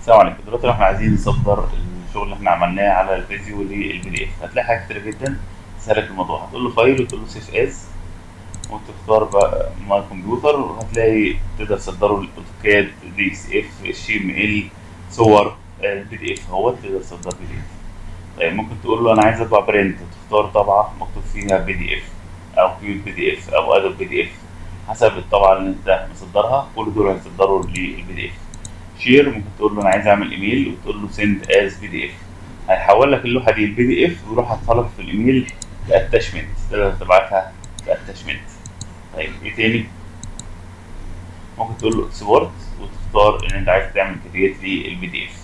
السلام عليكم دلوقتي لو احنا عايزين نصدر الشغل اللي احنا عملناه على الفيديو للبي دي اف هتلاقي حاجات كتير جدا تسهلك الموضوع هتقول له فايل وتقول له سيف از وتختار بقى ماي كمبيوتر وهتلاقي تقدر تصدره الاوتوكاد دي اكس اف اتش ام ال صور البي دي اف هو تقدر تصدر بي دي اف طيب ممكن تقول له انا عايز اطبع برنت تختار طبعه مكتوب فيها بي دي اف او كيو بي دي اف او ادوب بي دي اف حسب الطبعه اللي انت مصدرها كل دول هيصدروا للبي دي اف شير ممكن تقول له انا عايز اعمل ايميل وتقول له سند از بي دي اف هيحول لك اللوحه دي البي دي اف ويروح حاطها لك في الايميل كاتاشمنت تقدر تبعتها كاتاشمنت طيب ايه تاني ممكن تقول له اكسبورت وتختار ان انت عايز تعمل كريت للبي دي اف